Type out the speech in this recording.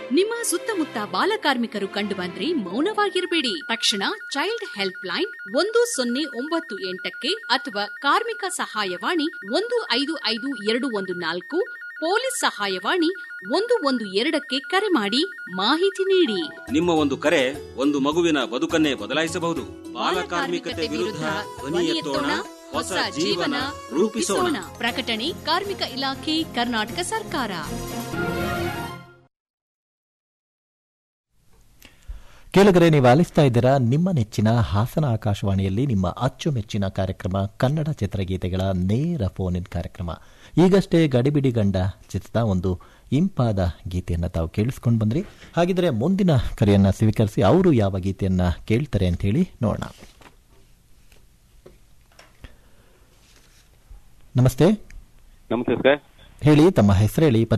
ನಿಮ್ಮ ಸುತ್ತಮುತ್ತ ಬಾಲಕಾರ್ಮಿಕರು ಕಂಡುಬಂದ್ರೆ ಮೌನವಾಗಿರಬೇಡಿ ತಕ್ಷಣ ಚೈಲ್ಡ್ ಹೆಲ್ಪ್ ಲೈನ್ ಒಂದು ಸೊನ್ನೆ ಒಂಬತ್ತು ಎಂಟಕ್ಕೆ ಅಥವಾ ಕಾರ್ಮಿಕ ಸಹಾಯವಾಣಿ ಒಂದು ಐದು ಐದು ಎರಡು ಒಂದು ನಾಲ್ಕು ಪೊಲೀಸ್ ಸಹಾಯವಾಣಿ ಒಂದು ಒಂದು ಎರಡಕ್ಕೆ ಕರೆ ಮಾಡಿ ಮಾಹಿತಿ ನೀಡಿ ನಿಮ್ಮ ಒಂದು ಕರೆ ಒಂದು ಮಗುವಿನ ಬದುಕನ್ನೇ ಬದಲಾಯಿಸಬಹುದು ಬಾಲಕಾರ್ಮಿಕತೆ ವಿರುದ್ಧ ಧ್ವನಿ ಎತ್ತೋಣ ಹೊಸ ಜೀವನ ರೂಪಿಸೋಣ ಪ್ರಕಟಣೆ ಕಾರ್ಮಿಕ ಇಲಾಖೆ ಕರ್ನಾಟಕ ಸರ್ಕಾರ ಕೇಳಿದರೆ ನೀವು ಆಲಿಸ್ತಾ ಇದ್ದೀರಾ ನಿಮ್ಮ ನೆಚ್ಚಿನ ಹಾಸನ ಆಕಾಶವಾಣಿಯಲ್ಲಿ ನಿಮ್ಮ ಅಚ್ಚುಮೆಚ್ಚಿನ ಕಾರ್ಯಕ್ರಮ ಕನ್ನಡ ಚಿತ್ರಗೀತೆಗಳ ನೇರ ಫೋನ್ ಇನ್ ಕಾರ್ಯಕ್ರಮ ಈಗಷ್ಟೇ ಗಡಿಬಿಡಿ ಗಂಡ ಚಿತ್ರದ ಒಂದು ಇಂಪಾದ ಗೀತೆಯನ್ನು ತಾವು ಕೇಳಿಸ್ಕೊಂಡು ಬಂದ್ರಿ ಹಾಗಿದ್ರೆ ಮುಂದಿನ ಕರೆಯನ್ನ ಸ್ವೀಕರಿಸಿ ಅವರು ಯಾವ ಗೀತೆಯನ್ನ ಕೇಳ್ತಾರೆ ಅಂತ ಹೇಳಿ ನೋಡೋಣ ನಮಸ್ತೆ ನಮಸ್ತೆ ಸರ್ ಹೇಳಿ ತಮ್ಮ ಹೆಸರು ಹೇಳಿ